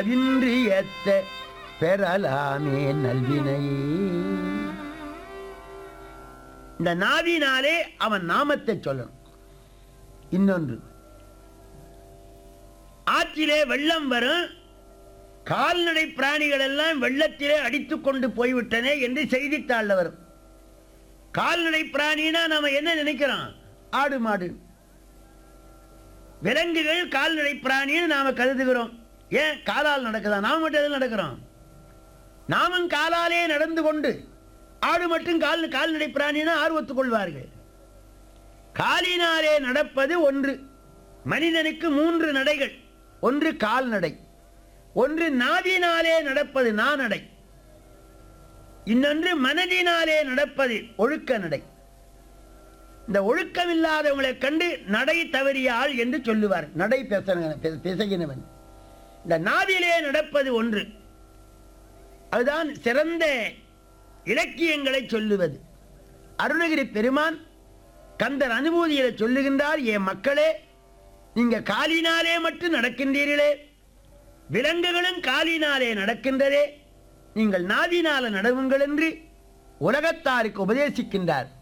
வின்று ஏத்த பெறலாமே நல்வினையே இந்த நாவினாலே அவன் நாமத்தை சொல்லணும் இன்னொன்று ஆற்றிலே வெள்ளம் வரும் கால்நடை பிராணிகள் எல்லாம் வெள்ளத்திலே அடித்துக் கொண்டு போய்விட்டனே என்று செய்தித்தாள்ல வரும் கால்நடை பிராணினா நாம என்ன நினைக்கிறோம் ஆடு மாடு விலங்குகள் கால்நடை பிராணின்னு நாம கருதுகிறோம் ஏன் காலால் நடக்குதா நாம மட்டும் எதில் நடக்கிறோம் நாமும் காலாலே நடந்து கொண்டு ஆடு மட்டும் கால் கால்நடை பிராணினா ஆர்வத்துக் கொள்வார்கள் காலினாலே நடப்பது ஒன்று மனிதனுக்கு மூன்று நடைகள் ஒன்று கால்நடை ஒன்று நாவினாலே நடப்பது நாநடை இன்னொன்று மனதினாலே நடப்பது ஒழுக்க நடை இந்த ஒழுக்கமில்லாதவங்களை கண்டு நடை தவறிய ஆள் என்று சொல்லுவார் நடை பேச பேசுகிறவன் இந்த நாவிலே நடப்பது ஒன்று அதுதான் சிறந்த இலக்கியங்களை சொல்லுவது அருணகிரி பெருமான் கந்தர் அனுபூதியில சொல்லுகின்றார் என் மக்களே நீங்க காலினாலே மட்டும் நடக்கின்றீர்களே விலங்குகளும் காலினாலே நடக்கின்றதே நீங்கள் நாவினால நடவுங்கள் என்று உலகத்தாருக்கு உபதேசிக்கின்றார்